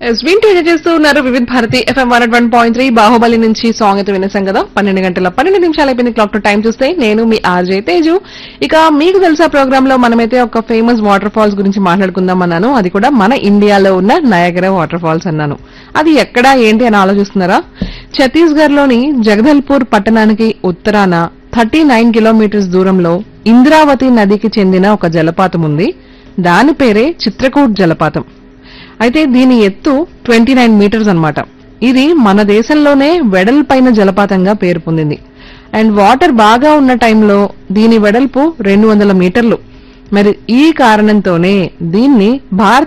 వింటూ ఎంజాయ్ చేస్తూ ఉన్నారు Vividh Bharati F M one one point three Baahubali నుంచి సాంగ్ అయితే వినేసాం కదా పన్నెండు గంటల పన్నెండు నిమిషాలు అయిపోయింది క్లాక్ టు టైం చూస్తే నేను మీ ఆర్జే తేజు ఇక మీకు తెలుసా ప్రోగ్రామ్ లో మనమైతే ఒక ఫేమస్ వాటర్ ఫాల్స్ గురించి మాట్లాడుకుందాం అన్నాను అది కూడా మన ఇండియాలో ఉన్న నయగర వాటర్ ఫాల్స్ అన్నాను అది ఎక్కడ ఏంటి అని ఆలోచిస్తున్నారా ఛత్తీస్గఢ్ లోని జగదల్పూర్ పట్టణానికి ఉత్తరాన థర్టీ నైన్ కిలోమీటర్స్ దూరంలో ఇంద్రావతి నదికి చెందిన ఒక జలపాతం ఉంది దాని పేరే చిత్రకూట్ జలపాతం అయితే దీని ఎత్తు ట్వంటీ నైన్ మీటర్స్ అనమాట ఇది మన దేశంలోనే వెడల్పైన జలపాతంగా పేరు పొందింది అండ్ వాటర్ బాగా ఉన్న టైంలో దీని వెడల్పు రెండు వందల మీటర్లు మరి ఈ కారణంతోనే దీన్ని భారత